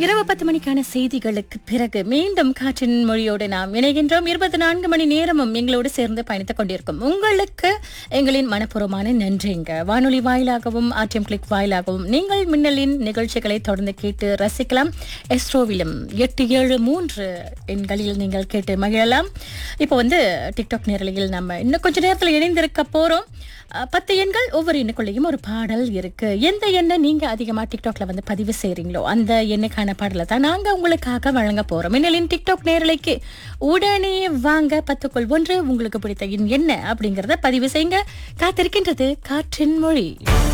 இரவு பத்து மணிக்கான செய்திகளுக்கு பிறகு மீண்டும் காற்றின் மொழியோடு நாம் இணைகின்றோம் இருபத்தி நான்கு மணி நேரமும் எங்களோடு சேர்ந்து பயணித்துக் கொண்டிருக்கும் உங்களுக்கு எங்களின் மனப்பூர்வமான நன்றிங்க வானொலி வாயிலாகவும் ஆர்டிஎம் கிளிக் வாயிலாகவும் நீங்கள் மின்னலின் நிகழ்ச்சிகளை தொடர்ந்து கேட்டு ரசிக்கலாம் எஸ்ட்ரோவிலும் எட்டு ஏழு மூன்று எண்களில் நீங்கள் கேட்டு மகிழலாம் இப்போ வந்து டிக்டாக் நேரலையில் நம்ம இன்னும் கொஞ்ச நேரத்தில் இணைந்திருக்க போறோம் அஹ், பத்து எண்கள் ஒவ்வொரு எண்ணுக்குள்ளேயும் ஒரு பாடல் இருக்கு எந்த எண்ணை நீங்க அதிகமா டிக்டாக்ல வந்து பதிவு செய்றீங்களோ அந்த எண்ணுக்கான பாடலை தான் நாங்க உங்களுக்காக வழங்க போறோம் மின்னலின் டிக்டாக் நேரலைக்கு உடனே வாங்க பத்துக்குள் ஒன்று உங்களுக்கு பிடித்த எண் என்ன அப்படிங்கறத பதிவு செய்யுங்க காத்திருக்கின்றது காற்றின் மொழி